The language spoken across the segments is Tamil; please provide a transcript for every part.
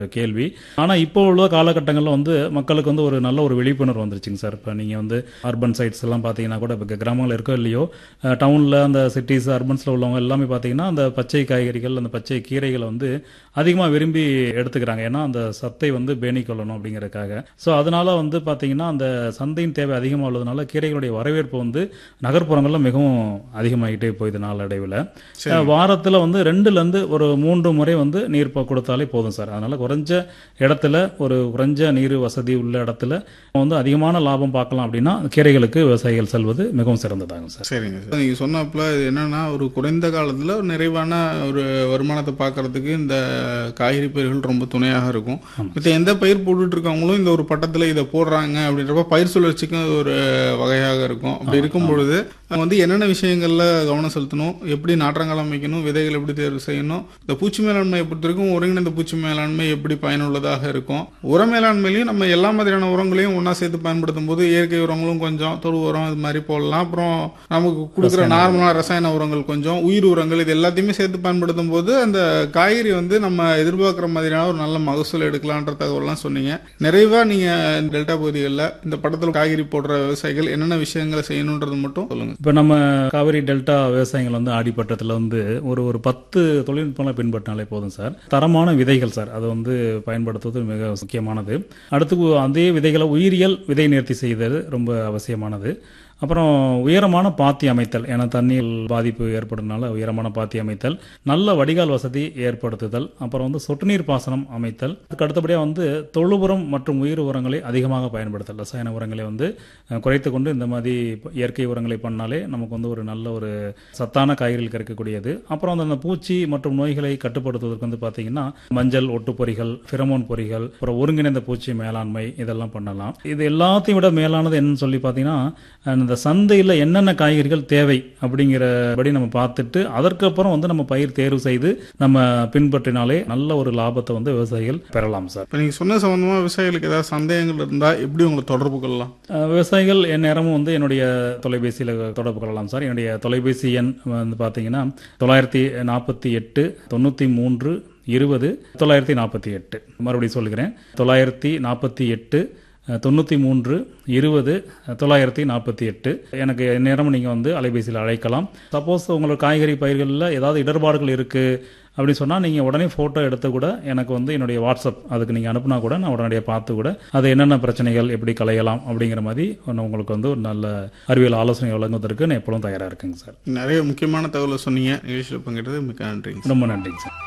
கேள்வி ஆனா இப்போ உள்ள காலகட்டங்கள்ல வந்து மக்களுக்கு வந்து ஒரு நல்ல ஒரு விழிப்புணர்வு வந்துருச்சுங்க சார் இப்போ நீங்க வந்து அர்பன் சைட்ஸ் எல்லாம் பாத்தீங்கன்னா கூட இப்போ கிராமங்கள் இருக்கோ இல்லையோ அஹ், டவுன்ல அந்த சிட்டிஸ் அர்பன்ஸ்ல உள்ளவங்க எல்லாமே பாத்தீங்கன்னா அந்த பச்சை காய்கறிகள் அந்த பச்சை கீரைகளை வந்து அதிகமா விரும்பி எடுத்துக்கிறாங்க ஏன்னா அந்த சத்தை வந்து பேணி கொள்ளணும் அப்படிங்கறதுக்காக ஸோ அதனால வந்து பாத்தீங்கன்னா அந்த சந்தையின் தேவை அதிகமாக உள்ளதுனால கீரைகளுடைய வரவேற்பு வந்து நகர்ப்புறங்கள்ல மிகவும் அதிகமாகிட்டே போகுது நாளடைவில் வாரத்துல வந்து ரெண்டுல இருந்து ஒரு மூன்று முறை வந்து நீர் ப- கொடுத்தாலே போதும் சார் அதனால குறைஞ்ச இடத்துல ஒரு குறைஞ்ச நீர் வசதி உள்ள இடத்துல வந்து அதிகமான லாபம் பார்க்கலாம் அப்படின்னா கீரைகளுக்கு விவசாயிகள் செல்வது மிகவும் சிறந்ததாகும் சார் சரிங்க சார் நீங்க சொன்னப்பல இது என்னன்னா ஒரு குறைந்த காலத்துல ஒரு நிறைவான ஒரு வருமானத்தை பார்க்கறதுக்கு இந்த காய்கறி பயிர்கள் ரொம்ப துணையாக இருக்கும் மத்த எந்த பயிர் போட்டுட்டு இருக்கவங்களும் இந்த ஒரு பட்டத்துல இதை போடுறாங்க அப்படின்றப்ப பயிர் சுழற்சிக்கும் அது ஒரு வகையாக இருக்கும் அப்படி இருக்கும் பொழுது அவங்க வந்து என்னென்ன விஷயங்கள்ல கவனம் செலுத்தணும் எப்படி நாற்றங்கால் அமைக்கணும் விதைகள் எப்படி தேர்வு செய்யணும் இந்த பூச்சி மேலாண்மையை பொறுத்த வரைக்கும் ஒருங்கிணைந்த பூச்சி மேலாண்மை எப்படி பயனுள்ளதாக இருக்கும் உர மேலாண்மையிலையும் நம்ம எல்லா மாதிரியான உரங்களையும் ஒண்ணா சேர்த்து பயன்படுத்தும் போது இயற்கை உரங்களும் கொஞ்சம் தொழு உரம் இது மாதிரி போடலாம் அப்புறம் நமக்கு கொடுக்குற நார்மலான ரசாயன உரங்கள் கொஞ்சம் உயிர் உரங்கள் இது எல்லாத்தையுமே சேர்த்து பயன்படுத்தும் போது அந்த காய்கறி வந்து நம்ம எதிர்பார்க்குற மாதிரியான ஒரு நல்ல மகசூல் எடுக்கலான்ற தகவல்லாம் சொன்னீங்க நிறைவா நீங்க இந்த டெல்டா பகுதிகளில் இந்த படத்துல காய்கறி போடுற விவசாயிகள் என்னென்ன விஷயங்களை செய்யணுன்றது மட்டும் சொல்லுங்க இப்போ நம்ம காவிரி டெல்டா விவசாயிகள் வந்து ஆடிப்பட்டத்தில் வந்து ஒரு ஒரு பத்து தொழில்நுட்பங்களை பின்பற்றினாலே போதும் சார் தரமான விதைகள் சார் அது வந்து பயன்படுத்துவது மிக முக்கியமானது அடுத்து அதே விதைகளை உயிரியல் விதை நேர்த்தி செய்தது ரொம்ப அவசியமானது அப்புறம் உயரமான பாத்தி அமைத்தல் ஏன்னா தண்ணீர் பாதிப்பு ஏற்படுறதுனால உயரமான பாத்தி அமைத்தல் நல்ல வடிகால் வசதி ஏற்படுத்துதல் அப்புறம் வந்து சொட்டு நீர் பாசனம் அமைத்தல் அதுக்கு அடுத்தபடியாக வந்து தொழு உரம் மற்றும் உயிர் உரங்களை அதிகமாக பயன்படுத்தல் ரசாயன உரங்களை வந்து அஹ், குறைத்து கொண்டு இந்த மாதிரி இயற்கை உரங்களை பண்ணாலே நமக்கு வந்து ஒரு நல்ல ஒரு சத்தான காய்கறிகள் கிடைக்கக்கூடியது அப்புறம் வந்து அந்த பூச்சி மற்றும் நோய்களை கட்டுப்படுத்துவதற்கு வந்து பார்த்தீங்கன்னா மஞ்சள் ஒட்டு பொறிகள் ஃபிரமோன் பொறிகள் அப்புறம் ஒருங்கிணைந்த பூச்சி மேலாண்மை இதெல்லாம் பண்ணலாம் இது எல்லாத்தையும் விட மேலானது என்னன்னு சொல்லி பார்த்தீங்கன்னா அஹ், இந்த சந்தையில் என்னென்ன காய்கறிகள் தேவை அப்படிங்கிறபடி நம்ம பார்த்துட்டு அதற்கப்புறம் வந்து நம்ம பயிர் தேர்வு செய்து நம்ம பின்பற்றினாலே நல்ல ஒரு லாபத்தை வந்து விவசாயிகள் பெறலாம் சார் இப்போ நீங்க சொன்ன சம்பந்தமா விவசாயிகளுக்கு ஏதாவது சந்தேகங்கள் இருந்தா எப்படி உங்களை தொடர்பு கொள்ளலாம் அஹ் விவசாயிகள் என் நேரமும் வந்து என்னுடைய தொலைபேசியில் தொடர்பு கொள்ளலாம் சார் என்னுடைய தொலைபேசி எண் வந்து பார்த்தீங்கன்னா தொள்ளாயிரத்தி நாற்பத்தி எட்டு தொண்ணூற்றி மூன்று இருபது தொள்ளாயிரத்தி நாற்பத்தி எட்டு மறுபடியும் சொல்கிறேன் தொள்ளாயிரத்தி நாற்பத்தி எட்டு தொண்ணூற்றி மூன்று இருபது தொள்ளாயிரத்தி நாற்பத்தி எட்டு எனக்கு நேரம் நீங்கள் வந்து அலைபேசியில் அழைக்கலாம் சப்போஸ் உங்களோட காய்கறி பயிர்களில் ஏதாவது இடர்பாடுகள் இருக்குது அப்படின்னு சொன்னால் நீங்கள் உடனே ஃபோட்டோ எடுத்து கூட எனக்கு வந்து என்னுடைய வாட்ஸ்அப் அதுக்கு நீங்கள் அனுப்புனா கூட நான் உடனடியாக பார்த்து கூட அது என்னென்ன பிரச்சனைகள் எப்படி களையலாம் அப்படிங்கிற மாதிரி நான் உங்களுக்கு வந்து ஒரு நல்ல அறிவியல் ஆலோசனை வழங்குவதற்கு நான் எப்பொழுதும் தயாராக இருக்குங்க சார் நிறைய முக்கியமான தகவலை சொன்னீங்க நிகழ்ச்சியில் பங்கிட்டது மிக்க நன்றிங்க ரொம்ப நன்றிங்க சார்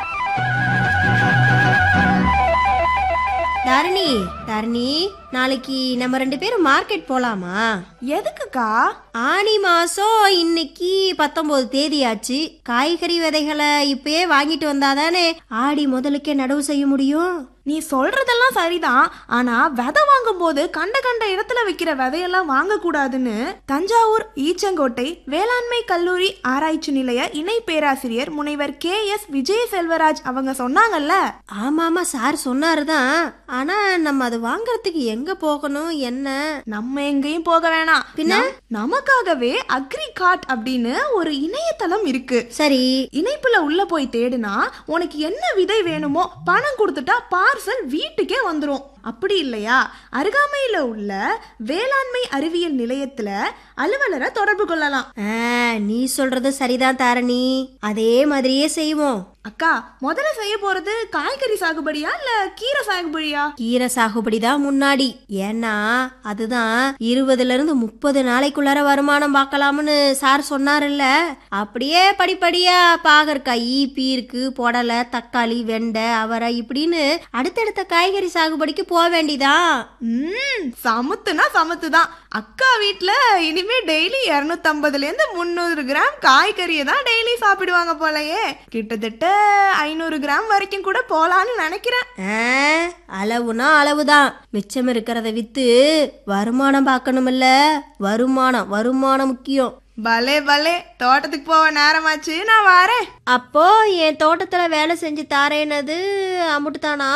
தரணி தரணி நாளைக்கு நம்ம ரெண்டு பேரும் மார்க்கெட் போலாமா எதுக்குக்கா ஆனி மாசம் இன்னைக்கு பத்தொன்பது தேதி ஆச்சு காய்கறி விதைகளை இப்பயே வாங்கிட்டு வந்தாதானே ஆடி முதலுக்கே நடவு செய்ய முடியும் நீ சொல்றதெல்லாம் சரிதான் ஆனா விதை வாங்கும் போது கண்ட கண்ட இடத்துல விக்கிற விதையெல்லாம் வாங்கக்கூடாதுன்னு தஞ்சாவூர் ஈச்சங்கோட்டை வேளாண்மை கல்லூரி ஆராய்ச்சி நிலைய இணை பேராசிரியர் முனைவர் கே எஸ் விஜய செல்வராஜ் அவங்க சொன்னாங்கல்ல ஆமாமா சார் சொன்னாருதான் ஆனா நம்ம அது வாங்குறதுக்கு எங்க போகணும் என்ன நம்ம எங்கேயும் போக வேணாம் பின்ன? நம்- நமக்காகவே அக்ரி கார்ட் அப்படின்னு ஒரு இணையதளம் இருக்கு சரி இணைப்புல உள்ள போய் தேடுனா உனக்கு என்ன விதை வேணுமோ பணம் கொடுத்துட்டா பார்சல் வீட்டுக்கே வந்துரும் அப்படி இல்லையா அருகாமையில உள்ள வேளாண்மை அறிவியல் நிலையத்துல அலுவலரை தொடர்பு கொள்ளலாம் ஆ, நீ சொல்றது சரிதான் தாரணி அதே மாதிரியே செய்வோம் அக்கா முதல்ல செய்ய போறது காய்கறி சாகுபடியா இல்ல கீரை சாகுபடியா கீரை சாகுபடி தான் முன்னாடி ஏன்னா அதுதான் இருபதுல இருந்து முப்பது நாளைக்குள்ளார வருமானம் பார்க்கலாம்னு சார் சொன்னாருல்ல அப்படியே படிப்படியா பாகற்காய் பீருக்கு புடலை தக்காளி வெண்டை அவரை இப்படின்னு அடுத்தடுத்த காய்கறி சாகுபடிக்கு போக வேண்டிதான் ம் சமத்துனா சமத்து தான் அக்கா வீட்ல இனிமே டெய்லி இருநூத்தம்பதுல இருந்து முந்நூறு கிராம் காய்கறியை தான் டெய்லி சாப்பிடுவாங்க போலயே கிட்டத்தட்ட ஐநூறு கிராம் வரைக்கும் கூட போலான்னு நினைக்கிறேன் ஆ, அளவுனா அளவுதான் மிச்சம் இருக்கிறத வித்து வருமானம் பார்க்கணுமில்ல வருமானம் வருமானம் முக்கியம் பலே பலே தோட்டத்துக்கு போக நேரமாச்சு நான் வரேன் அப்போ என் தோட்டத்துல வேலை செஞ்சு தாரேனது அமுட்டுதானா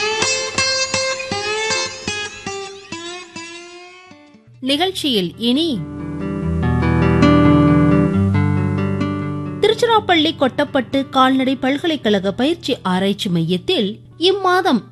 நிகழ்ச்சியில் இனி திருச்சிராப்பள்ளி கொட்டப்பட்டு கால்நடை பல்கலைக்கழக பயிற்சி ஆராய்ச்சி மையத்தில் இம்மாதம்